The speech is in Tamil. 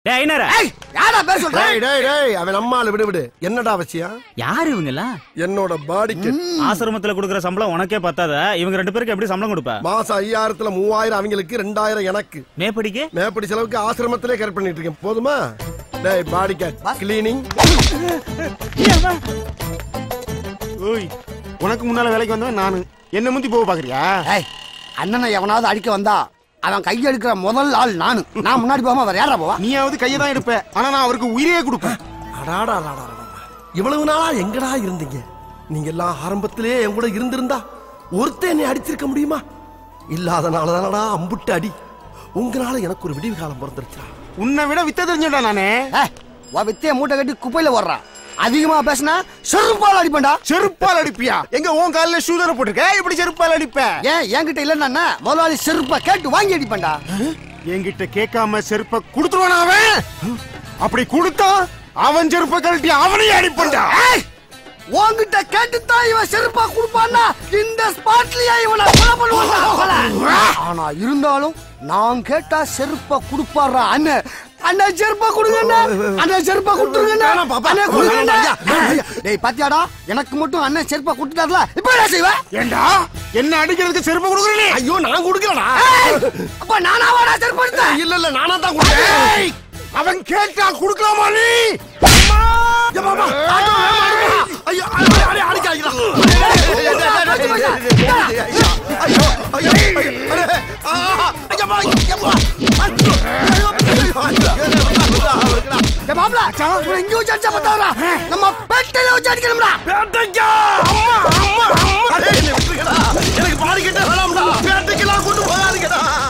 டேய் ஐனரா ஏய் யாரா பேர் சொல்ற டேய் டேய் டேய் அவன் அம்மால விடு விடு என்னடா அவசியம் யாரு இவங்கெல்லாம் என்னோட பாடிக்கு ஆசிரமத்துல கொடுக்குற சம்பளம் உனக்கே பத்தாத இவங்க ரெண்டு பேருக்கு எப்படி சம்பளம் கொடுப்ப மாசம் ஐயாயிரத்துல மூவாயிரம் அவங்களுக்கு ரெண்டாயிரம் எனக்கு மேப்படிக்கு மேப்படி செலவுக்கு ஆசிரமத்திலே கேர் பண்ணிட்டு இருக்கேன் போதுமா டேய் பாடி கேட் கிளீனிங் ஓய் உனக்கு முன்னால வேலைக்கு வந்தவன் நானு என்ன முந்தி போக பாக்குறியா ஏய் அண்ணனை எவனாவது அடிக்க வந்தா அவன் கையெடுக்கிற முதல் ஆள் நானு நான் முன்னாடி போகாம வேற யாரா போவா நீயாவது கையை தான் எடுப்ப ஆனா நான் அவருக்கு உயிரையே கொடுப்பேன் அடாடா அடாடா, அடாடா. இவ்வளவு நாளா எங்கடா இருந்தீங்க நீங்க எல்லாம் ஆரம்பத்திலே என் கூட இருந்திருந்தா ஒருத்தன் என்னை அடிச்சிருக்க முடியுமா இல்லாதனால தானடா அம்புட்டு அடி உங்களால எனக்கு ஒரு விடிவு காலம் பிறந்துருச்சா உன்னை விட வித்த தெரிஞ்சடா நானே ஏய் வா வித்தைய மூட்டை கட்டி குப்பையில ஓடுறான் அதிகமா பேசினா செருப்பால் அடிப்பேன்டா செருப்பால் அடிப்பியா எங்க உன் காலில ஷூதரை போட்டிருக்க இப்படி செருப்பால் அடிப்ப ஏன் என்கிட்ட இல்லன்னா முதலாளி செருப்பை கேட்டு வாங்கி அடிப்பேன்டா என்கிட்ட கேட்காம செருப்ப கொடுத்துருவானா அவன் அப்படி கொடுத்தா அவன் செருப்ப கழட்டி அவனையும் அடிப்பண்டா ஏய் உன்கிட்ட கேட்டுத்தான் இவன் செருப்பா கொடுப்பான்னா இந்த ஸ்பாட்லயே இவனை கொலை பண்ணுவான்டா, கொலை. ஆனா இருந்தாலும் நான் கேட்டா செருப்பா கொடுப்பாரா அண்ணன் அண்ணன் செருப்பா கொடுங்க அண்ணன் செருப்பா கொடுத்துருங்க வேணாம் பாப்பா. அண்ணன் கொடுங்க வேணாம் ஐயா. டேய் பாத்தியாடா எனக்கு மட்டும் அண்ணன் செருப்பா கொடுத்துட்டார்ல இப்ப என்ன செய்வ ஏண்டா என்ன அடிக்கிறதுக்கு செருப்பு கொடுக்குறே ஐயோ நான் கொடுக்கலடா ஏய், அப்ப நானா வாடா செருப்பு எடுத்தேன் இல்ல இல்ல நானா தான் கொடுத்தேன் அவன் கேட்டா கொடுக்கலாமா நீ ஏ மாமா, ஆட்டோ வேகமா அனுப்புடா. ஐயோ, அடி, அடி, அடிக்காதீங்கடா. ஐயோ, ஐயோ, ஐயோ, அடே, ஆ, ஐயம்மா, ஐயம்மா. ஐயோ, ஐயோ, ஐயோ, ஐயோ. டேய் மாப்ள இவன் இங்க வச்சு அடிச்சா பத்தாதடா நம்ம பெட்டில வச்சு அடிக்கணும்டா பேட்டைக்கா! அடே, என்னை விட்டுருங்கடா. எனக்கு பாடி கிட்ட வேணாம்டா பேட்டைக்கெல்லாம் கொண்டு போகாதீங்கடா